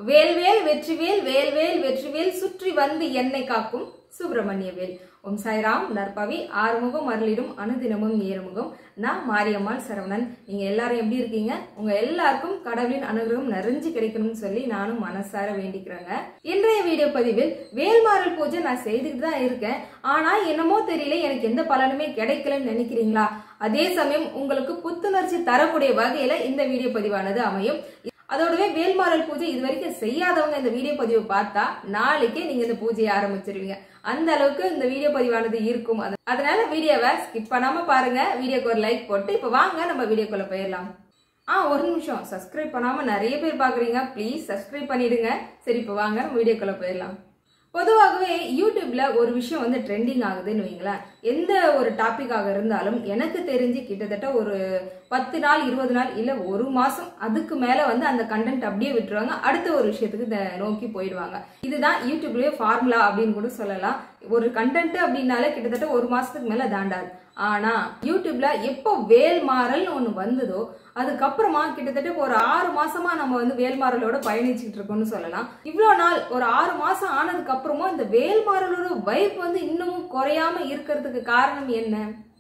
வேல்வேல் வெற்றிவேல் வேல்வேல் வெற்றிவேல் சுற்றி வந்து என்னை காக்கும் சுப்பிரமணிய வேல் ஓம் சாய்ராம் நற்பவி ஆறுமுகம் அருளிடும் அனுதினமும் ஏறுமுகம் நான் மாரியம்மாள் சரவணன் நீங்க எல்லாரும் எப்படி இருக்கீங்க உங்க எல்லாருக்கும் கடவுளின் அனுகிரகம் நிறைஞ்சு கிடைக்கணும்னு சொல்லி நானும் மனசார வேண்டிக்கிறேங்க இன்றைய வீடியோ பதிவில் வேல்மாறல் பூஜை நான் செய்துட்டு தான் இருக்கேன் ஆனா என்னமோ தெரியல எனக்கு எந்த பலனுமே கிடைக்கலன்னு நினைக்கிறீங்களா அதே சமயம் உங்களுக்கு புத்துணர்ச்சி தரக்கூடிய வகையில இந்த வீடியோ பதிவானது அமையும் அதோடவே வேல்மாறல் பூஜை இது வரைக்கும் செய்யாதவங்க இந்த வீடியோ பதிவை பார்த்தா நாளைக்கே நீங்க இந்த பூஜையை ஆரம்பிச்சிருவீங்க அந்த அளவுக்கு இந்த வீடியோ பதிவானது இருக்கும் அது- அதனால வீடியோவை ஸ்கிப் பண்ணாம பாருங்க வீடியோக்கு ஒரு லைக் போட்டு இப்ப வாங்க நம்ம வீடியோக்குள்ள போயிடலாம் ஆ ஒரு நிமிஷம் சப்ஸ்கிரைப் பண்ணாம நிறைய பேர் பாக்குறீங்க ப்ளீஸ் சப்ஸ்கிரைப் பண்ணிடுங்க சரி இப்ப வாங்க நம்ம வீடியோக்குள்ள போயிடலாம் பொதுவாகவே யூடியூப்ல ஒரு விஷயம் வந்து ட்ரெண்டிங் ஆகுதுன்னு வைங்களேன் எந்த ஒரு டாபிக்காக இருந்தாலும் எனக்கு தெரிஞ்சு கிட்டத்தட்ட ஒரு பத்து நாள் இருபது நாள் இல்ல ஒரு மாசம் அதுக்கு மேல வந்து அந்த கண்டென்ட் அப்படியே விட்டுருவாங்க அடுத்த ஒரு விஷயத்துக்கு த- நோக்கி போயிடுவாங்க இதுதான் யூடியூப்லயே ஃபார்முலா அப்படின்னு கூட சொல்லலாம் ஒரு கண்டென்ட் அப்படின்னாலே கிட்டத்தட்ட ஒரு மாசத்துக்கு மேல தாண்டாது ஆனா யூடியூப்ல எப்போ வேல்மாறல்னு ஒண்ணு வந்ததோ அதுக்கப்புறமா கிட்டத்தட்ட ஒரு ஆறு மாசமா நம்ம வந்து வேல்மாறலோட பயணிச்சுட்டு இருக்கோம்னு சொல்லலாம் இவ்வளோ நாள் ஒரு ஆறு மாசம் ஆனதுக்கு அப்புறமா இந்த வேல்மாறலோட வைப் வந்து இன்னமும் குறையாம இருக்கிறதுக்கு காரணம் என்ன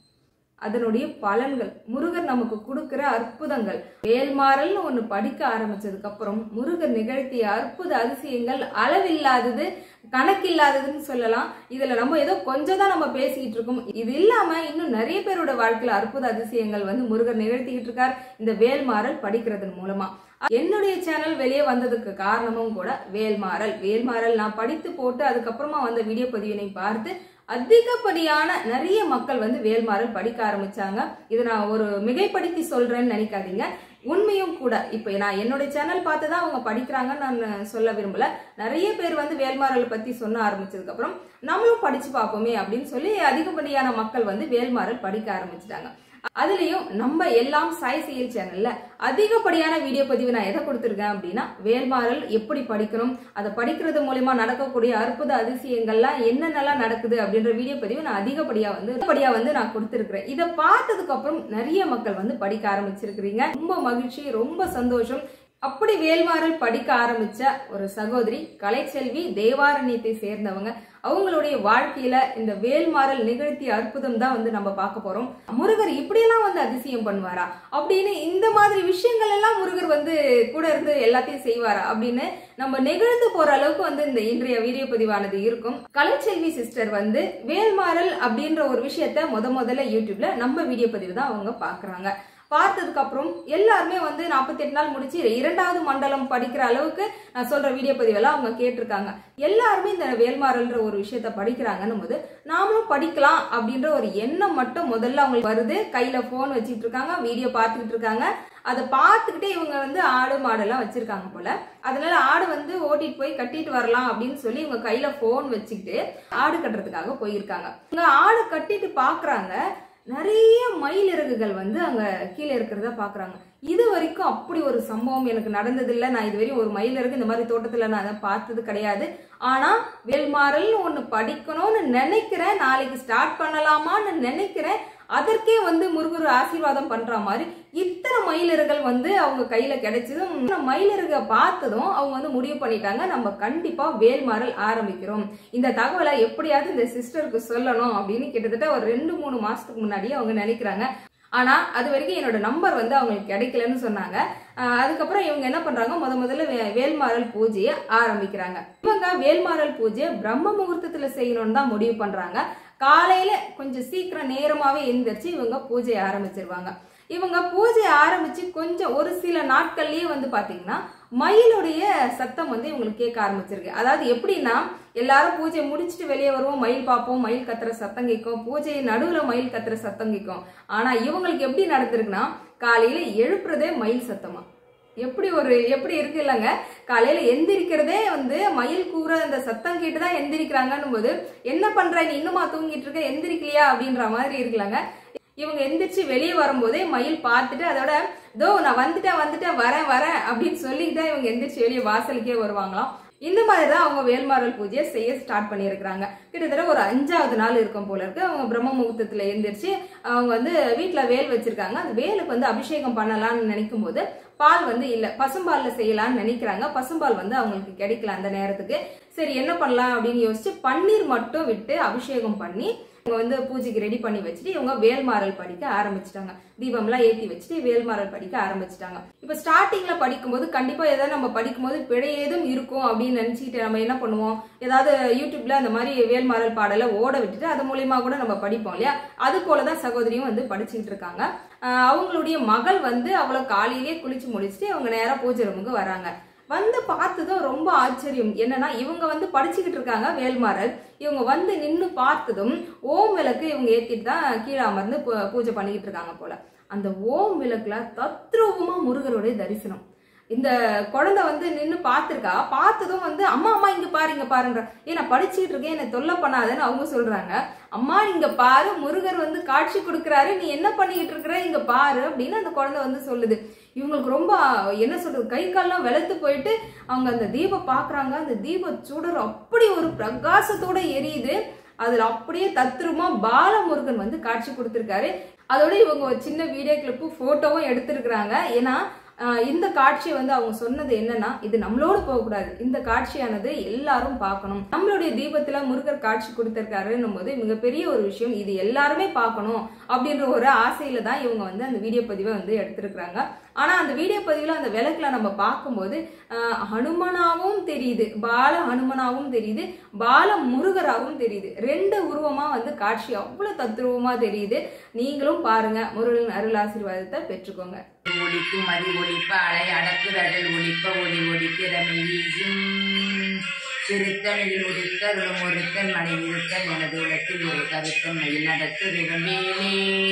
அதனுடைய பலன்கள் முருகர் நமக்கு கொடுக்கிற அற்புதங்கள் வேல்மாறல்னு ஒண்ணு படிக்க ஆரம்பிச்சதுக்கு அப்புறம் முருகர் நிகழ்த்திய அற்புத அதிசயங்கள் அளவில்லாதது கணக்கில்லாததுன்னு சொல்லலாம் இதுல நம்ம ஏதோ கொஞ்சம் தான் நம்ம பேசிக்கிட்டு இருக்கோம் இது இல்லாம இன்னும் நிறைய பேரோட வாழ்க்கையில அற்புத அதிசயங்கள் வந்து முருகர் நிகழ்த்திக்கிட்டு இருக்கார் இந்த வேல்மாறல் படிக்கிறதன் மூலமா என்னுடைய சேனல் வெளியே வந்ததுக்கு காரணமும் கூட வேல்மாறல் வேல்மாறல் நான் படித்து போட்டு அதுக்கப்புறமா வந்த வீடியோ பதிவினை பார்த்து அதிகப்படியான நிறைய மக்கள் வந்து வேல்மாறல் படிக்க ஆரம்பிச்சாங்க இதை நான் ஒரு மிகைப்படுத்தி சொல்றேன்னு நினைக்காதீங்க உண்மையும் கூட இப்போ நான் என்னுடைய சேனல் பார்த்து தான் அவங்க படிக்கிறாங்கன்னு நான் சொல்ல விரும்பல நிறைய பேர் வந்து வேல்மாறல் பத்தி சொன்ன ஆரம்பிச்சதுக்கு அப்புறம் நம்மளும் படிச்சு பார்ப்போமே அப்படின்னு சொல்லி அதிகப்படியான மக்கள் வந்து வேல்மாறல் படிக்க ஆரம்பிச்சிட்டாங்க அதுலயும் நம்ம எல்லாம் சாய் செயல் சேனல்ல அதிகப்படியான வீடியோ பதிவு நான் எதை கொடுத்துருக்கேன் அப்படின்னா வேல்மாறல் எப்படி படிக்கணும் அதை படிக்கிறது மூலயமா நடக்கக்கூடிய அற்புத அதிசயங்கள்லாம் என்னென்னலாம் நடக்குது அப்படின்ற வீடியோ பதிவு நான் அதிகப்படியா வந்து அதிகப்படியா வந்து நான் கொடுத்துருக்கிறேன் இதை பார்த்ததுக்கு அப்புறம் நிறைய மக்கள் வந்து படிக்க ஆரம்பிச்சிருக்கிறீங்க ரொம்ப மகிழ்ச்சி ரொம்ப சந்தோஷம் அப்படி வேல்மாறல் படிக்க ஆரம்பிச்ச ஒரு சகோதரி கலைச்செல்வி தேவாரண்யத்தை சேர்ந்தவங்க அவங்களுடைய வாழ்க்கையில இந்த வேல்மாறல் நிகழ்த்திய அற்புதம் தான் வந்து நம்ம பார்க்க போறோம் முருகர் இப்படியெல்லாம் வந்து அதிசயம் பண்ணுவாரா அப்படின்னு இந்த மாதிரி விஷயங்கள் எல்லாம் முருகர் வந்து கூட இருந்து எல்லாத்தையும் செய்வாரா அப்படின்னு நம்ம நெகிழ்ந்து போற அளவுக்கு வந்து இந்த இன்றைய வீடியோ பதிவானது இருக்கும் கலைச்செல்வி சிஸ்டர் வந்து வேல்மாறல் அப்படின்ற ஒரு விஷயத்த முத முதல்ல யூடியூப்ல நம்ம வீடியோ பதிவு தான் அவங்க பாக்குறாங்க பார்த்ததுக்கு அப்புறம் எல்லாருமே வந்து 48 நாள் முடிச்சு இரண்டாவது மண்டலம் படிக்கிற அளவுக்கு நான் சொல்ற வீடியோ பதிவெல்லாம் அவங்க கேட்டிருக்காங்க எல்லாருமே இந்த வேல்மாறல்ன்ற ஒரு விஷயத்த படிக்கிறாங்கன்னும் போது நாமளும் படிக்கலாம் அப்படின்ற ஒரு எண்ணம் மட்டும் முதல்ல அவங்களுக்கு வருது கையில போன் வச்சுட்டு இருக்காங்க வீடியோ பார்த்துக்கிட்டு இருக்காங்க அதை பார்த்துக்கிட்டே இவங்க வந்து ஆடு மாடெல்லாம் வச்சிருக்காங்க போல அதனால ஆடு வந்து ஓட்டிட்டு போய் கட்டிட்டு வரலாம் அப்படின்னு சொல்லி இவங்க கையில போன் வச்சுக்கிட்டு ஆடு கட்டுறதுக்காக போயிருக்காங்க இவங்க ஆடு கட்டிட்டு பாக்குறாங்க நிறைய மயிலிறகுகள் வந்து அங்க கீழே இருக்கிறத பாக்குறாங்க இது வரைக்கும் அப்படி ஒரு சம்பவம் எனக்கு நடந்ததில்லை நான் இது வரையும் ஒரு மயிலிறகு இந்த மாதிரி தோட்டத்துல நான் அதை பார்த்தது கிடையாது ஆனா வேல்மாறல்னு ஒண்ணு படிக்கணும்னு நினைக்கிறேன் நாளைக்கு ஸ்டார்ட் பண்ணலாமான்னு நினைக்கிறேன் அதற்கே வந்து முருகர் ஆசீர்வாதம் பண்ற மாதிரி இத்தனை மயிலிறகுகள் வந்து அவங்க கையில கிடைச்சதும் இந்த மயிலிறக பார்த்ததும் அவங்க வந்து முடிவு பண்ணிட்டாங்க நம்ம கண்டிப்பா வேல்மாறல் ஆரம்பிக்கிறோம் இந்த தகவலை எப்படியாவது இந்த சிஸ்டருக்கு சொல்லணும் அப்படின்னு கிட்டத்தட்ட ஒரு ரெண்டு மூணு மாசத்துக்கு முன்னாடியே அவங்க நினைக்கிறாங்க ஆனா அது வரைக்கும் என்னோட நம்பர் வந்து அவங்களுக்கு கிடைக்கலன்னு சொன்னாங்க ஆஹ் அதுக்கப்புறம் இவங்க என்ன பண்றாங்க முத முதல்ல வே- வேல்மாறல் பூஜையை ஆரம்பிக்கிறாங்க இவங்க வேல்மாறல் பூஜையை பிரம்ம முகூர்த்தத்துல செய்யணும்னு தான் முடிவு பண்றாங்க காலையில கொஞ்சம் சீக்கிரம் நேரமாவே எந்திரிச்சு இவங்க பூஜையை ஆரம்பிச்சிருவாங்க இவங்க பூஜை ஆரம்பிச்சு கொஞ்சம் ஒரு சில நாட்கள்லயே வந்து பாத்தீங்கன்னா மயிலுடைய சத்தம் வந்து இவங்களுக்கு கேட்க ஆரம்பிச்சிருக்கு அதாவது எப்படின்னா எல்லாரும் பூஜை முடிச்சுட்டு வெளியே வருவோம் மயில் பார்ப்போம் மயில் கத்துற சத்தம் கேட்கும் பூஜை நடுவுல மயில் கத்துற சத்தம் கேட்கும் ஆனா இவங்களுக்கு எப்படி நடந்திருக்குன்னா காலையில எழுப்புறதே மயில் சத்தமா எப்படி ஒரு எப்படி இருக்கு இல்லைங்க காலையில எந்திரிக்கிறதே வந்து மயில் கூற அந்த சத்தம் கேட்டுதான் எந்திரிக்கிறாங்கன்னும் போது என்ன பண்ற நீ இன்னுமா தூங்கிட்டு இருக்க எந்திரிக்கலையா அப்படின்ற மாதிரி இருக்கலாங்க இவங்க எந்திரிச்சு வெளியே வரும்போதே மயில் பார்த்துட்டு அதோட தோ நான் வந்துட்டேன் வந்துட்டேன் வரேன் வரேன் அப்படின்னு சொல்லிட்டு தான் இவங்க எந்திரிச்சு வெளியே வாசலுக்கே வருவாங்களாம் இந்த மாதிரி தான் அவங்க வேல்மாறல் பூஜையை செய்ய ஸ்டார்ட் பண்ணியிருக்கிறாங்க கிட்டத்தட்ட ஒரு அஞ்சாவது நாள் இருக்கும் போல இருக்கு அவங்க பிரம்ம முகூர்த்தத்துல எந்திரிச்சு அவங்க வந்து வீட்டில் வேல் வச்சிருக்காங்க அந்த வேலுக்கு வந்து அபிஷேகம் பண்ணலாம்னு நினைக்கும் போது பால் வந்து இல்ல பசும்பால்ல செய்யலாம்னு நினைக்கிறாங்க பசும்பால் வந்து அவங்களுக்கு கிடைக்கல அந்த நேரத்துக்கு சரி என்ன பண்ணலாம் அப்படின்னு யோசிச்சு பன்னீர் மட்டும் விட்டு அபிஷேகம் பண்ணி இவங்க வந்து பூஜைக்கு ரெடி பண்ணி வச்சுட்டு இவங்க வேல்மாறல் படிக்க ஆரம்பிச்சிட்டாங்க தீபம்லாம் ஏத்தி வச்சுட்டு வேல்மாறல் படிக்க ஆரம்பிச்சிட்டாங்க இப்ப ஸ்டார்டிங்ல படிக்கும்போது கண்டிப்பா ஏதாவது நம்ம படிக்கும்போது பிழை ஏதும் இருக்கும் அப்படின்னு நினைச்சிட்டு நம்ம என்ன பண்ணுவோம் ஏதாவது யூடியூப்ல அந்த மாதிரி வேல்மாறல் பாடலை ஓட விட்டுட்டு அது மூலியமா கூட நம்ம படிப்போம் இல்லையா அது போலதான் சகோதரியும் வந்து படிச்சுக்கிட்டு இருக்காங்க ஆஹ் அவங்களுடைய மகள் வந்து அவ்வளவு காலையிலேயே குளிச்சு முடிச்சுட்டு அவங்க நேரா பூஜை ரூமுக்கு வராங்க வந்து பார்த்ததும் ரொம்ப ஆச்சரியம் என்னன்னா இவங்க வந்து படிச்சுக்கிட்டு இருக்காங்க வேல்மாறல் இவங்க வந்து நின்னு பார்த்ததும் ஓம் விளக்கு இவங்க ஏத்திட்டு தான் கீழே அமர்ந்து பூ- பூஜை பண்ணிக்கிட்டு இருக்காங்க போல அந்த ஓம் விளக்குல தத்ரூபமா முருகருடைய தரிசனம் இந்த குழந்தை வந்து நின்னு பார்த்திருக்கா பார்த்ததும் வந்து அம்மா அம்மா இங்க பாரு இங்க பாருன்ற ஏ நான் படிச்சுட்டு இருக்கேன் என்னை தொல்லை பண்ணாதேன்னு அவங்க சொல்றாங்க அம்மா இங்க பாரு முருகர் வந்து காட்சி கொடுக்கறாரு நீ என்ன பண்ணிக்கிட்டு இருக்கிற இங்க பாரு அப்படின்னு அந்த குழந்தை வந்து சொல்லுது இவங்களுக்கு ரொம்ப என்ன சொல்றது கை கால்லாம் வெளுத்து போயிட்டு அவங்க அந்த தீபம் பாக்குறாங்க அந்த தீப சுடர் அப்படி ஒரு பிரகாசத்தோட எரியுது அதுல அப்படியே தத்ரூபமா பாலமுருகன் வந்து காட்சி கொடுத்திருக்காரு அதோட இவங்க ஒரு சின்ன வீடியோ கிளிப்பு போட்டோவும் எடுத்திருக்கிறாங்க ஏன்னா ஆஹ் இந்த காட்சியை வந்து அவங்க சொன்னது என்னன்னா இது நம்மளோட போகக்கூடாது இந்த காட்சியானது எல்லாரும் பார்க்கணும் நம்மளுடைய தீபத்துல முருகர் காட்சி கொடுத்திருக்காருன்னும் போது மிகப்பெரிய ஒரு விஷயம் இது எல்லாருமே பார்க்கணும் அப்படின்ற ஒரு ஆசையில தான் இவங்க வந்து அந்த வீடியோ பதிவை வந்து எடுத்திருக்கிறாங்க ஆனா அந்த வீடியோ பதிவுல அந்த விளக்குல நம்ம பார்க்கும்போது ஆஹ் ஹனுமனாவும் தெரியுது பால ஹனுமனாவும் தெரியுது பால முருகராவும் தெரியுது ரெண்டு உருவமா வந்து காட்சி அவ்வளவு தத்ரூபமா தெரியுது நீங்களும் பாருங்க முருகன் அருள் ஆசீர்வாதத்தை பெற்றுக்கோங்க ஒழிக்கும் மதி ஒழிப்ப அலை அடக்குதல் ஒழிப்ப ஒளி ஒழிக்கிறமை வீசும் சிறுத்தமிழில் உதித்தருளும் ஒருத்தன் மனை இருத்தல் எனது உலத்தில் ஒரு கருத்தன் மயில் நடத்து விரும்பேலே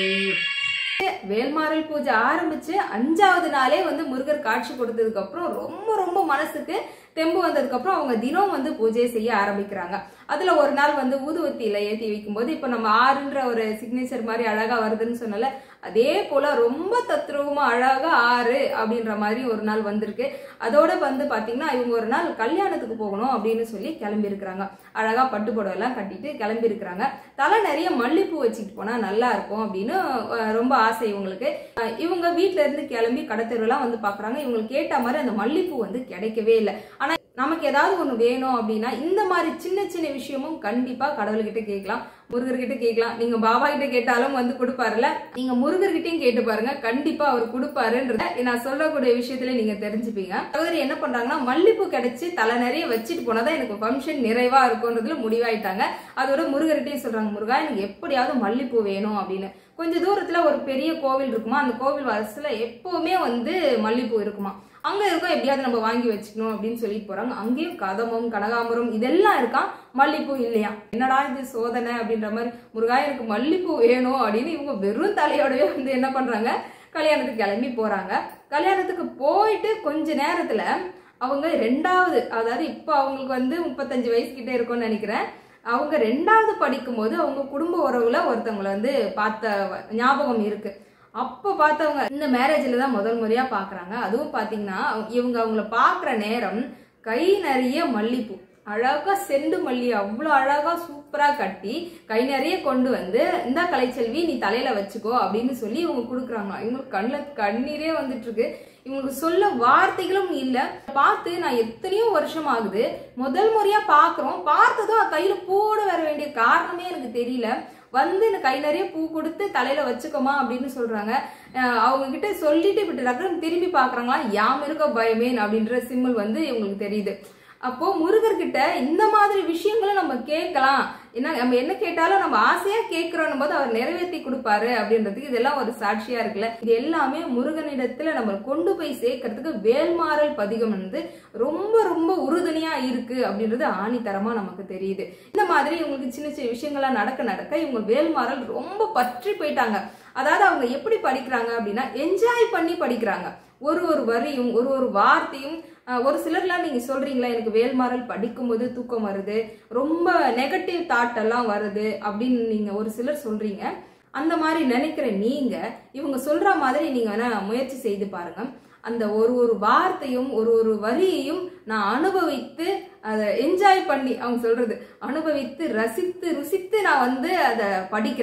வேல்மாறல் பூஜை ஆரம்பிச்சு அஞ்சாவது நாளே வந்து முருகர் காட்சி கொடுத்ததுக்கு அப்புறம் ரொம்ப ரொம்ப மனசுக்கு தெம்பு வந்ததுக்கு அப்புறம் அவங்க தினம் வந்து பூஜையை செய்ய ஆரம்பிக்கிறாங்க அதுல ஒரு நாள் வந்து ஊதுவத்தியில ஏத்தி வைக்கும்போது இப்ப நம்ம ஆறுன்ற ஒரு சிக்னேச்சர் மாதிரி அழகா வருதுன்னு சொன்னல அதே போல ரொம்ப தத்ரூபமா அழகா ஆறு அப்படின்ற மாதிரி ஒரு நாள் வந்திருக்கு அதோட வந்து பாத்தீங்கன்னா இவங்க ஒரு நாள் கல்யாணத்துக்கு போகணும் அப்படின்னு சொல்லி கிளம்பி இருக்கிறாங்க அழகா பட்டு புடவை எல்லாம் கட்டிட்டு கிளம்பி இருக்கிறாங்க தலை நிறைய மல்லிப்பூ வச்சுட்டு போனா நல்லா இருக்கும் அப்படின்னு அஹ், ரொம்ப ஆசை இவங்களுக்கு அஹ், இவங்க வீட்ல இருந்து கிளம்பி கடத்தெருவெல்லாம் வந்து பாக்குறாங்க இவங்களுக்கு கேட்ட மாதிரி அந்த மல்லிப்பூ வந்து கிடைக்கவே இல்லை ஆனா நமக்கு ஏதாவது ஒண்ணு வேணும் அப்படின்னா இந்த மாதிரி சின்ன சின்ன விஷயமும் கண்டிப்பா கடவுள்கிட்ட கேட்கலாம் முருகர்கிட்ட கேட்கலாம் நீங்க பாபா கிட்ட கேட்டாலும் வந்து கொடுப்பாருல நீங்க முருகர்கிட்டயும் கேட்டு பாருங்க கண்டிப்பா அவர் கொடுப்பாருன்றத நான் சொல்லக்கூடிய விஷயத்துல நீங்க தெரிஞ்சுப்பீங்க சகோதரி என்ன பண்றாங்கன்னா மல்லிப்பூ கிடைச்சு தலை நிறைய வச்சுட்டு போனாதான் எனக்கு ஃபங்க்ஷன் நிறைவா இருக்கும்ன்றதுல முடிவாயிட்டாங்க அதோட முருகர்கிட்டயும் சொல்றாங்க முருகா எனக்கு எப்படியாவது மல்லிப்பூ வேணும் அப்படின்னு கொஞ்ச தூரத்துல ஒரு பெரிய கோவில் இருக்குமா அந்த கோவில் வாசல்ல எப்பவுமே வந்து மல்லிப்பூ இருக்குமா அங்க இருக்கும் எப்படியாவது நம்ம வாங்கி வச்சுக்கணும் அப்படின்னு சொல்லிட்டு போறாங்க அங்கேயும் கதம்பம் கனகாம்பரம் இதெல்லாம் இருக்கா மல்லிப்பூ இல்லையா என்னடா இது சோதனை அப்படின்ற மாதிரி முருகா எனக்கு மல்லிப்பூ வேணும் அப்படின்னு இவங்க வெறும் தலையோடவே வந்து என்ன பண்றாங்க கல்யாணத்துக்கு கிளம்பி போறாங்க கல்யாணத்துக்கு போயிட்டு கொஞ்ச நேரத்துல அவங்க ரெண்டாவது அதாவது இப்போ அவங்களுக்கு வந்து முப்பத்தஞ்சு வயசு கிட்ட இருக்கும்னு நினைக்கிறேன் அவங்க ரெண்டாவது படிக்கும்போது அவங்க குடும்ப உறவுல ஒருத்தவங்களை வந்து பார்த்த வ- ஞாபகம் இருக்கு அப்ப பார்த்தவங்க இந்த மேரேஜ்ல தான் முதல் முறையா பாக்குறாங்க அதுவும் பாத்தீங்கன்னா இவங்க அவங்கள பாக்குற நேரம் கை நிறைய மல்லிப்பூ அழகா செண்டு மல்லி அவ்வளோ அழகா சூப்பரா கட்டி கை நிறைய கொண்டு வந்து இந்த கலைச்செல்வி நீ தலையில வச்சுக்கோ அப்படின்னு சொல்லி இவங்க கொடுக்குறாங்க இவங்களுக்கு கண்ணில் கண்ணீரே வந்துட்டு இருக்கு இவங்களுக்கு சொல்ல வார்த்தைகளும் இல்ல பார்த்து நான் எத்தனையோ வருஷம் ஆகுது முதல் முறையா பாக்குறோம் பார்த்ததும் கையில பூவோட வர வேண்டிய காரணமே எனக்கு தெரியல வந்து இந்த கை நிறைய பூ கொடுத்து தலையில வச்சுக்கோமா அப்படின்னு சொல்றாங்க அஹ் அவங்க கிட்ட சொல்லிட்டு இப்படி டக்குனு திரும்பி பாக்குறாங்களா யாம் இருக்க பயமேன் அப்படின்ற சிம்பிள் வந்து இவங்களுக்கு தெரியுது அப்போ முருகர்கிட்ட இந்த மாதிரி விஷயங்களை நம்ம கேட்கலாம் என்ன நம்ம என்ன கேட்டாலும் நம்ம ஆசையா கேட்கிறோம் போது அவர் நிறைவேற்றி கொடுப்பாரு அப்படின்றதுக்கு இதெல்லாம் ஒரு சாட்சியா இருக்குல்ல இது எல்லாமே முருகனிடத்துல நம்ம கொண்டு போய் சேர்க்கறதுக்கு வேல்மாறல் பதிகம் வந்து ரொம்ப ரொம்ப உறுதுணையா இருக்கு அப்படின்றது ஆணித்தரமா நமக்கு தெரியுது இந்த மாதிரி இவங்களுக்கு சின்ன சின்ன விஷயங்கள்லாம் நடக்க நடக்க இவங்க வேல்மாறல் ரொம்ப பற்றி போயிட்டாங்க அதாவது அவங்க எப்படி படிக்கிறாங்க அப்படின்னா என்ஜாய் பண்ணி படிக்கிறாங்க ஒரு ஒரு வரியும் ஒரு ஒரு வார்த்தையும் அஹ், ஒரு சிலர்லாம் நீங்க சொல்றீங்களா எனக்கு வேல்மாறல் படிக்கும்போது தூக்கம் வருது ரொம்ப நெகட்டிவ் தாட் எல்லாம் வருது அப்படின்னு நீங்க ஒரு சிலர் சொல்றீங்க அந்த மாதிரி நினைக்கிற நீங்க இவங்க சொல்ற மாதிரி நீங்க வேணா முயற்சி செய்து பாருங்க அந்த ஒரு ஒரு வார்த்தையும் ஒரு ஒரு வரியையும் நான் அனுபவித்து அதை என்ஜாய் பண்ணி அவங்க சொல்றது அனுபவித்து ரசித்து ருசித்து நான் வந்து அதை படிக்கிறேன்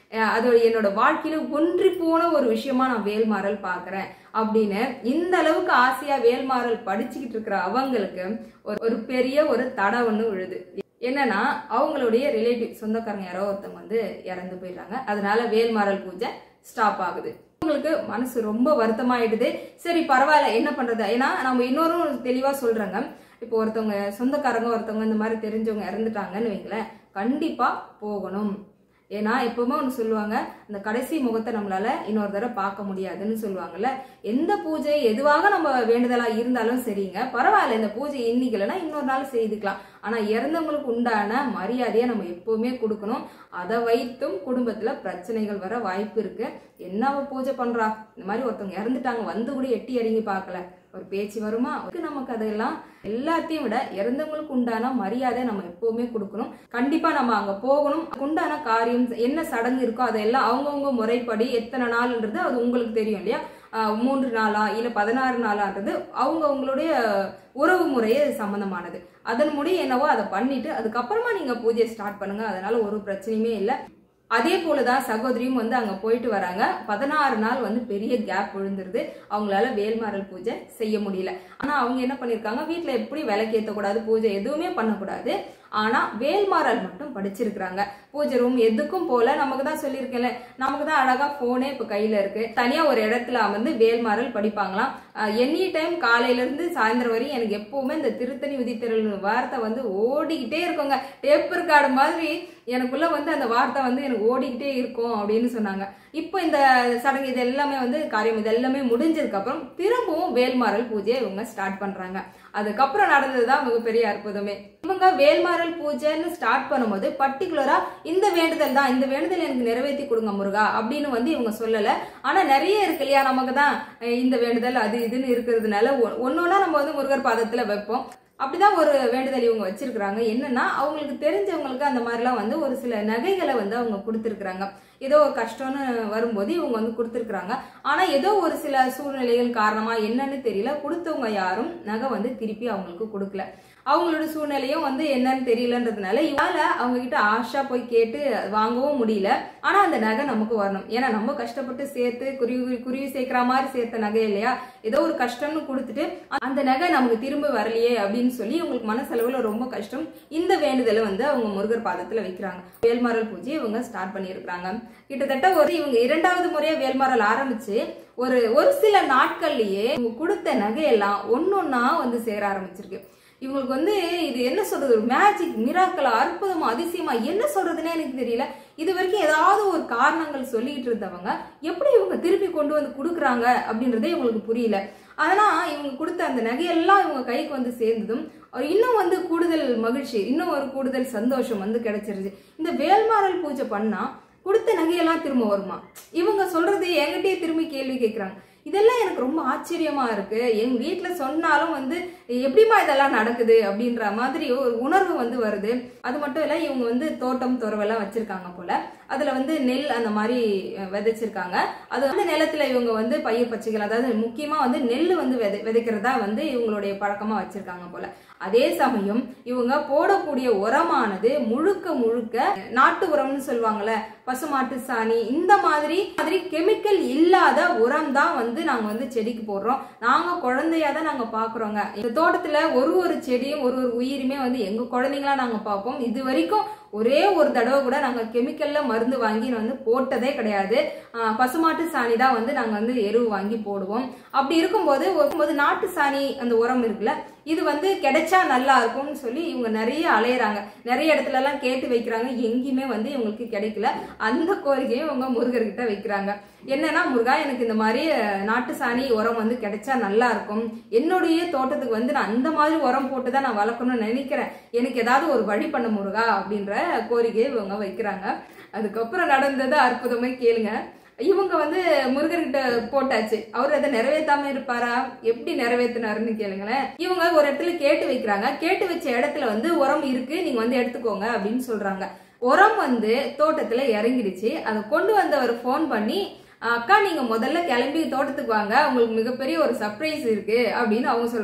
அஹ் அது என்னோட வாழ்க்கையில ஒன்றி போன ஒரு விஷயமா நான் வேல்மாறல் பாக்குறேன் அப்படின்னு இந்த அளவுக்கு ஆசையா வேல்மாறல் படிச்சுக்கிட்டு இருக்கிற அவங்களுக்கு ஒரு ஒரு பெரிய ஒரு தடை ஒண்ணு விழுது என்னன்னா அவங்களுடைய ரிலேட்டிவ் சொந்தக்காரங்க யாரோ ஒருத்தவங்க வந்து இறந்து போயிடுறாங்க அதனால வேல்மாறல் பூஜை ஸ்டாப் ஆகுது உங்களுக்கு மனசு ரொம்ப வருத்தமாயிடுது சரி பரவாயில்ல என்ன பண்றது ஏன்னா நம்ம இன்னொரும் தெளிவா சொல்றாங்க இப்போ ஒருத்தவங்க சொந்தக்காரங்க ஒருத்தவங்க இந்த மாதிரி தெரிஞ்சவங்க இறந்துட்டாங்கன்னு வைங்களேன் கண்டிப்பா போகணும் ஏன்னா எப்பவுமே ஒன்று சொல்லுவாங்க இந்த கடைசி முகத்தை நம்மளால இன்னொரு தடவை பார்க்க முடியாதுன்னு சொல்லுவாங்கல்ல எந்த பூஜை எதுவாக நம்ம வேண்டுதலா இருந்தாலும் சரிங்க பரவாயில்ல இந்த பூஜை இன்னைக்கு இல்லைன்னா இன்னொரு நாள் செய்துக்கலாம் ஆனா இறந்தவங்களுக்கு உண்டான மரியாதையை நம்ம எப்பவுமே கொடுக்கணும் அதை வைத்தும் குடும்பத்துல பிரச்சனைகள் வர வாய்ப்பு இருக்கு என்ன அவ பூஜை பண்றா இந்த மாதிரி ஒருத்தவங்க இறந்துட்டாங்க வந்து கூட எட்டி இறங்கி பார்க்கல ஒரு பேச்சு வருமா அதுக்கு நமக்கு அதெல்லாம் எல்லாத்தையும் விட இறந்தவங்களுக்கு உண்டான மரியாதை நம்ம எப்பவுமே கொடுக்கணும் கண்டிப்பா நம்ம அங்க போகணும் உண்டான காரியம் என்ன சடங்கு இருக்கோ அதெல்லாம் அவங்கவுங்க முறைப்படி எத்தனை நாள்ன்றது அது உங்களுக்கு தெரியும் இல்லையா ஆஹ் மூன்று நாளா இல்ல பதினாறு நாளான்றது அவங்க அவங்களுடைய உறவு முறையே சம்பந்தமானது அதன் முடி என்னவோ அதை பண்ணிட்டு அதுக்கப்புறமா நீங்க பூஜையை ஸ்டார்ட் பண்ணுங்க அதனால ஒரு பிரச்சனையுமே இல்லை அதே போலதான் சகோதரியும் வந்து அங்க போயிட்டு வராங்க பதினாறு நாள் வந்து பெரிய கேப் விழுந்துருது அவங்களால வேல்மாறல் பூஜை செய்ய முடியல ஆனா அவங்க என்ன பண்ணிருக்காங்க வீட்ல எப்படி விளக்கேத்த கூடாது பூஜை எதுவுமே பண்ணக்கூடாது ஆனா வேல்மாறல் மட்டும் படிச்சிருக்கிறாங்க பூஜை ரூம் எதுக்கும் போல நமக்கு தான் சொல்லியிருக்கேன்ல நமக்கு தான் அழகா போனே இப்ப கையில இருக்கு தனியா ஒரு இடத்துல வந்து வேல்மாறல் படிப்பாங்களாம் எனி டைம் காலையில இருந்து சாயந்தரம் வரையும் எனக்கு எப்பவுமே இந்த திருத்தணி விதித்திரல் வார்த்தை வந்து ஓடிக்கிட்டே இருக்குங்க டேப் ரெக்கார்டு மாதிரி எனக்குள்ள வந்து அந்த வார்த்தை வந்து எனக்கு ஓடிக்கிட்டே இருக்கும் அப்படின்னு சொன்னாங்க இப்போ இந்த சடங்கு இது எல்லாமே வந்து காரியம் இது எல்லாமே முடிஞ்சதுக்கு அப்புறம் திரும்பவும் வேல்மாறல் பூஜையை இவங்க ஸ்டார்ட் பண்றாங்க அதுக்கப்புறம் நடந்ததுதான் மிகப்பெரிய அற்புதமே இவங்க வேல்மாறல் பூஜைன்னு ஸ்டார்ட் பண்ணும்போது பர்டிகுலரா இந்த வேண்டுதல் தான் இந்த வேண்டுதல் எனக்கு நிறைவேற்றி கொடுங்க முருகா அப்படின்னு வந்து இவங்க சொல்லல ஆனா நிறைய இருக்கு இல்லையா நமக்கு தான் அஹ் இந்த வேண்டுதல் அது இதுன்னு இருக்கிறதுனால ஒ- ஒன்னொன்னா நம்ம வந்து முருகர் பாதத்துல வைப்போம் அப்படிதான் ஒரு வேண்டுதல் இவங்க வச்சிருக்கிறாங்க என்னன்னா அவங்களுக்கு தெரிஞ்சவங்களுக்கு அந்த மாதிரிலாம் வந்து ஒரு சில நகைகளை வந்து அவங்க கொடுத்துருக்குறாங்க ஏதோ ஒரு கஷ்டம்னு வரும்போது இவங்க வந்து கொடுத்துருக்குறாங்க ஆனா ஏதோ ஒரு சில சூழ்நிலைகள் காரணமா என்னன்னு தெரியல கொடுத்தவங்க யாரும் நகை வந்து திருப்பி அவங்களுக்கு கொடுக்கல அவங்களோட சூழ்நிலையும் வந்து என்னன்னு தெரியலன்றதுனால இவால அவங்க கிட்ட ஆஷா போய் கேட்டு வாங்கவும் முடியல ஆனா அந்த நகை நமக்கு வரணும் ஏன்னா நம்ம கஷ்டப்பட்டு சேர்த்து குருவி குருவி சேர்க்கிற மாதிரி சேர்த்த நகை இல்லையா ஏதோ ஒரு கஷ்டம்னு கொடுத்துட்டு அந்த நகை நமக்கு திரும்ப வரலையே அப்படின்னு சொல்லி இவங்களுக்கு மனசளவுல ரொம்ப கஷ்டம் இந்த வேண்டுதலை வந்து அவங்க முருகர் பாதத்துல வைக்கிறாங்க வேல்மாறல் பூஜை இவங்க ஸ்டார்ட் பண்ணியிருக்கிறாங்க கிட்டத்தட்ட ஒரு இவங்க இரண்டாவது முறையா வேல்மாறல் ஆரம்பிச்சு ஒரு ஒரு சில நாட்கள்லயே இவங்க கொடுத்த நகையெல்லாம் ஒன்னொன்னா வந்து சேர ஆரம்பிச்சிருக்கு இவங்களுக்கு வந்து இது என்ன சொல்றது ஒரு மேஜிக் மிராக்கலா அற்புதமா அதிசயமா என்ன சொல்றதுன்னே எனக்கு தெரியல இது வரைக்கும் ஏதாவது ஒரு காரணங்கள் சொல்லிட்டு இருந்தவங்க எப்படி இவங்க திருப்பி கொண்டு வந்து கொடுக்குறாங்க அப்படின்றதே இவங்களுக்கு புரியல ஆனா இவங்க கொடுத்த அந்த நகையெல்லாம் இவங்க கைக்கு வந்து சேர்ந்ததும் ஒரு இன்னும் வந்து கூடுதல் மகிழ்ச்சி இன்னும் ஒரு கூடுதல் சந்தோஷம் வந்து கிடைச்சிருச்சு இந்த வேல்மாறல் பூஜை பண்ணா கொடுத்த நகையெல்லாம் திரும்ப வருமா இவங்க சொல்றது என்கிட்டயே திரும்பி கேள்வி கேட்குறாங்க இதெல்லாம் எனக்கு ரொம்ப ஆச்சரியமா இருக்கு எங்க வீட்ல சொன்னாலும் வந்து எப்படிமா இதெல்லாம் நடக்குது அப்படின்ற மாதிரி ஒரு உணர்வு வந்து வருது அது மட்டும் இல்ல இவங்க வந்து தோட்டம் துறவெல்லாம் வச்சிருக்காங்க போல அதுல வந்து நெல் அந்த மாதிரி அஹ், விதைச்சிருக்காங்க அது வந்து நிலத்துல இவங்க வந்து பயிர் பச்சைகள் அதாவது முக்கியமா வந்து நெல் வந்து விதை விதைக்கிறதா வந்து இவங்களுடைய பழக்கமா வச்சிருக்காங்க போல அதே சமயம் இவங்க போடக்கூடிய உரமானது முழுக்க முழுக்க நாட்டு உரம்னு சொல்லுவாங்கல்ல பசுமாட்டு சாணி இந்த மாதிரி மாதிரி கெமிக்கல் இல்லாத உரம் தான் வந்து நாங்க வந்து செடிக்கு போடுறோம் நாங்க குழந்தையா தான் நாங்க பாக்குறோங்க இந்த தோட்டத்துல ஒரு ஒரு செடியும் ஒரு ஒரு உயிருமே வந்து எங்க குழந்தைங்களா நாங்க பார்ப்போம் இது வரைக்கும் ஒரே ஒரு தடவை கூட நாங்க கெமிக்கல்ல மருந்து வாங்கி வந்து போட்டதே கிடையாது ஆஹ் பசுமாட்டு சாணி தான் வந்து நாங்க வந்து எருவு வாங்கி போடுவோம் அப்படி இருக்கும்போது இருக்கும்போது நாட்டு சாணி அந்த உரம் இருக்குல்ல இது வந்து கிடைச்சா நல்லா இருக்கும்னு சொல்லி இவங்க நிறைய அலையறாங்க நிறைய இடத்துல எல்லாம் கேட்டு வைக்கிறாங்க எங்கேயுமே வந்து இவங்களுக்கு கிடைக்கல அந்த கோரிக்கையும் இவங்க முருகர்கிட்ட வைக்கிறாங்க என்னன்னா முருகா எனக்கு இந்த மாதிரி அஹ், நாட்டு சாணி உரம் வந்து கிடைச்சா நல்லா இருக்கும் என்னுடைய தோட்டத்துக்கு வந்து நான் அந்த மாதிரி உரம் போட்டு தான் நான் வளர்க்கணும்னு நினைக்கிறேன் எனக்கு ஏதாவது ஒரு வழி பண்ண முருகா அப்படின்ற கோரிக்கையை இவங்க வைக்கிறாங்க அதுக்கப்புறம் நடந்தது அற்புதமே கேளுங்க இவங்க வந்து முருகர்கிட்ட போட்டாச்சு அவர் அதை நிறைவேத்தாம இருப்பாரா எப்படி நிறைவேத்தினாருன்னு கேளுங்களேன் இவங்க ஒரு இடத்துல கேட்டு வைக்கிறாங்க கேட்டு வச்ச இடத்துல வந்து உரம் இருக்கு நீங்க வந்து எடுத்துக்கோங்க அப்படின்னு சொல்றாங்க உரம் வந்து தோட்டத்துல இறங்கிடுச்சு அதை கொண்டு வந்தவர் ஃபோன் பண்ணி அக்கா நீங்க முதல்ல கிளம்பி தோட்டத்துக்கு வாங்க உங்களுக்கு மிகப்பெரிய ஒரு சர்ப்ரைஸ் இருக்கு அப்படின்னு அவங்க சொல்றாங்க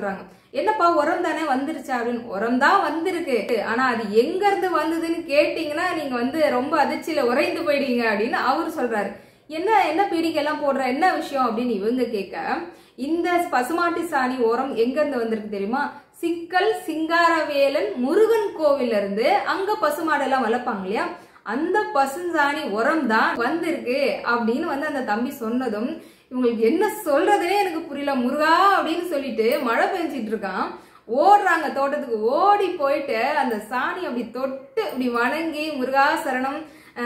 என்னப்பா உரம் தானே வந்துருச்சா அப்படின்னு உரம் தான் வந்திருக்கு ஆனா அது எங்க இருந்து வந்ததுன்னு கேட்டீங்கன்னா நீங்க வந்து ரொம்ப அதிர்ச்சியில உறைந்து போயிடுவீங்க அப்படின்னு அவர் சொல்றாரு என்ன என்ன பீடிகைலாம் போடுற என்ன விஷயம் அப்படின்னு இவங்க கேட்க இந்த பசுமாட்டு சாணி உரம் எங்க இருந்து வந்திருக்கு தெரியுமா சிக்கல் சிங்காரவேலன் முருகன் கோவில்ல இருந்து அங்க பசுமாடெல்லாம் வளர்ப்பாங்க இல்லையா அந்த பசுஞ்சாணி உரம் தான் வந்திருக்கு அப்படின்னு வந்து அந்த தம்பி சொன்னதும் இவங்களுக்கு என்ன சொல்றதுனே எனக்கு புரியல முருகா அப்படின்னு சொல்லிட்டு மழை பெஞ்சிட்டு இருக்கான் ஓடுறாங்க தோட்டத்துக்கு ஓடி போயிட்டு அந்த சாணி அப்படி தொட்டு அப்படி வணங்கி முருகா சரணம்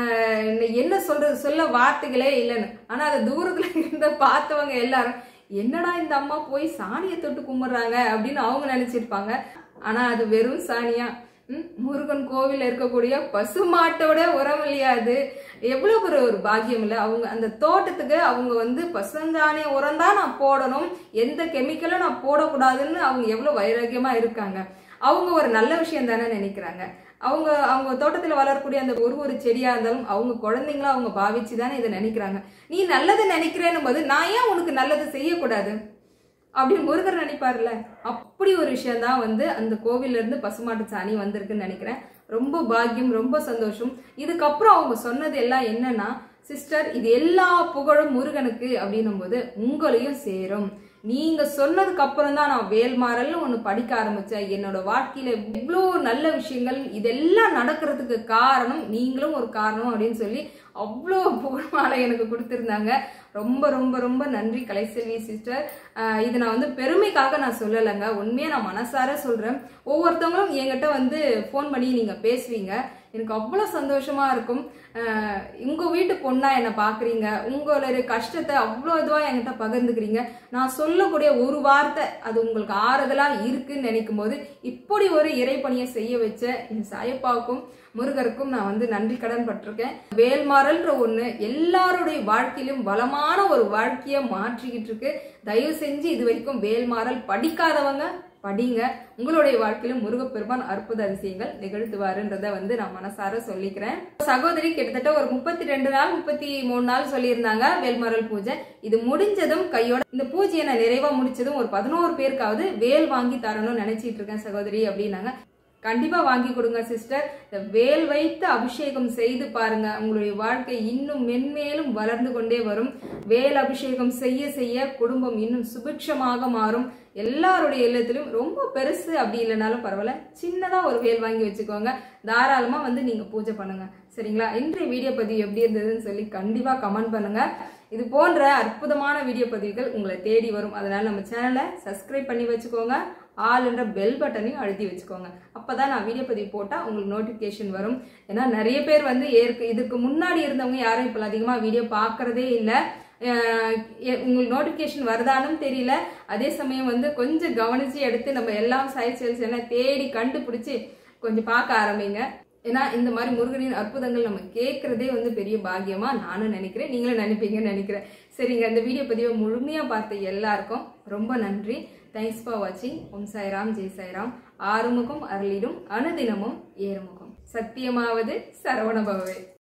ஆஹ் என்ன சொல்றது சொல்ல வார்த்தைகளே இல்லைன்னு ஆனா அதை தூரத்துல இருந்த பார்த்தவங்க எல்லாரும் என்னடா இந்த அம்மா போய் சாணியை தொட்டு கும்பிடுறாங்க அப்படின்னு அவங்க நினைச்சிருப்பாங்க ஆனா அது வெறும் சாணியா ம், முருகன் கோவில்ல இருக்கக்கூடிய பசு மாட்டோட உரம் இல்லையா அது எவ்வளவு ஒரு ஒரு பாக்கியம் இல்லை அவங்க அந்த தோட்டத்துக்கு அவங்க வந்து பசுந்தானே உரம் தான் நான் போடணும் எந்த கெமிக்கலும் நான் போடக்கூடாதுன்னு அவங்க எவ்வளவு வைராக்கியமா இருக்காங்க அவங்க ஒரு நல்ல விஷயம் தானே நினைக்கிறாங்க அவங்க அவங்க தோட்டத்துல வளரக்கூடிய அந்த ஒரு ஒரு செடியா இருந்தாலும் அவங்க குழந்தைங்களா அவங்க பாவிச்சு தானே இதை நினைக்கிறாங்க நீ நல்லது நினைக்கிறேன்னும் போது நான் ஏன் உனக்கு நல்லது செய்யக்கூடாது அப்படின்னு முருகர் நினைப்பார்ல அப்படி ஒரு விஷயம் தான் வந்து அந்த கோவில்ல இருந்து பசுமாட்டு சாணி வந்திருக்குன்னு நினைக்கிறேன் ரொம்ப பாக்கியம் ரொம்ப சந்தோஷம் இதுக்கப்புறம் அவங்க சொன்னது எல்லாம் என்னன்னா சிஸ்டர் இது எல்லா புகழும் முருகனுக்கு அப்படின்னும் போது உங்களையும் சேரும் நீங்க சொன்னதுக்கு அப்புறம் தான் நான் வேல்மாறல்னு ஒண்ணு படிக்க ஆரம்பிச்சேன் என்னோட வாழ்க்கையில இவ்வளோ நல்ல விஷயங்கள் இதெல்லாம் நடக்கிறதுக்கு காரணம் நீங்களும் ஒரு காரணம் அப்படின்னு சொல்லி அவ்வளோ புகழ் மாலை எனக்கு கொடுத்துருந்தாங்க ரொம்ப ரொம்ப ரொம்ப நன்றி கலைசெல்வி சிஸ்டர் இது நான் வந்து பெருமைக்காக நான் சொல்லலைங்க உண்மையா நான் மனசார சொல்றேன் ஒவ்வொருத்தவங்களும் என்கிட்ட வந்து ஃபோன் பண்ணி நீங்க பேசுவீங்க எனக்கு அவ்வளோ சந்தோஷமா இருக்கும் ஆஹ் உங்க வீட்டு பொண்ணா என்னை பாக்குறீங்க உங்களுடைய கஷ்டத்தை அவ்வளோ இதுவா என்கிட்ட பகிர்ந்துக்கிறீங்க நான் சொல்லக்கூடிய ஒரு வார்த்தை அது உங்களுக்கு ஆறுதலா இருக்குன்னு நினைக்கும் போது இப்படி ஒரு இறைப்பணியை செய்ய வச்ச என் சாயப்பாவுக்கும் முருகருக்கும் நான் வந்து நன்றி கடன் பட்டிருக்கேன் வேல்மாறல்ன்ற ஒண்ணு எல்லாருடைய வாழ்க்கையிலும் வளமான ஒரு வாழ்க்கைய மாற்றிக்கிட்டு இருக்கு தயவு செஞ்சு இது வரைக்கும் வேல்மாறல் படிக்காதவங்க படிங்க உங்களுடைய வாழ்க்கையிலும் முருகப்பெருமான் அற்புத அதிசயங்கள் நிகழ்த்துவாருன்றத வந்து நான் மனசார சொல்லிக்கிறேன் சகோதரி கிட்டத்தட்ட ஒரு முப்பத்தி ரெண்டு நாள் முப்பத்தி மூணு நாள் சொல்லியிருந்தாங்க வேல்மரல் பூஜை இது முடிஞ்சதும் கையோட இந்த பூஜையை நான் நிறைவா முடிச்சதும் ஒரு பதினோரு பேருக்காவது வேல் வாங்கி தரணும்னு நினைச்சிட்டு இருக்கேன் சகோதரி அப்படின்னாங்க கண்டிப்பா வாங்கி கொடுங்க சிஸ்டர் இந்த வேல் வைத்து அபிஷேகம் செய்து பாருங்க உங்களுடைய வாழ்க்கை இன்னும் மென்மேலும் வளர்ந்து கொண்டே வரும் வேல் அபிஷேகம் செய்ய செய்ய குடும்பம் இன்னும் சுபிக்ஷமாக மாறும் எல்லாருடைய இல்லத்திலும் ரொம்ப பெருசு அப்படி இல்லைனாலும் பரவாயில்ல சின்னதா ஒரு வேல் வாங்கி வச்சுக்கோங்க தாராளமா வந்து நீங்க பூஜை பண்ணுங்க சரிங்களா இன்றைய வீடியோ பதிவு எப்படி இருந்ததுன்னு சொல்லி கண்டிப்பா கமெண்ட் பண்ணுங்க இது போன்ற அற்புதமான வீடியோ பதிவுகள் உங்களை தேடி வரும் அதனால நம்ம சேனலை சப்ஸ்கிரைப் பண்ணி வச்சுக்கோங்க ஆல் என்ற பெல் பட்டனையும் அழுத்தி வச்சுக்கோங்க அப்பதான் நான் வீடியோ பதிவு போட்டா உங்களுக்கு நோட்டிபிகேஷன் வரும் ஏன்னா நிறைய பேர் வந்து ஏற்கு இதுக்கு முன்னாடி இருந்தவங்க யாரும் இப்போ அதிகமா வீடியோ பார்க்கறதே இல்லை அஹ் எ- உங்களுக்கு நோட்டிபிகேஷன் வருதானும் தெரியல அதே சமயம் வந்து கொஞ்சம் கவனிச்சு எடுத்து நம்ம எல்லாம் சைட் சேல்ஸ் எல்லாம் தேடி கண்டுபிடிச்சு கொஞ்சம் பார்க்க ஆரம்பிங்க ஏன்னா இந்த மாதிரி முருகனின் அற்புதங்கள் நம்ம கேட்கறதே வந்து பெரிய பாக்கியமா நானும் நினைக்கிறேன் நீங்களும் நினைப்பீங்கன்னு நினைக்கிறேன் சரிங்க இந்த வீடியோ பதிவை முழுமையா பார்த்த எல்லாருக்கும் ரொம்ப நன்றி தேங்க்ஸ் ஃபார் வாட்சிங் ஓம் சாய்ராம் ஜெய் சாய்ராம் ஆறுமுகம் அருளிடும் அனுதினமும் ஏறுமுகம் சத்தியமாவது சரவணபவே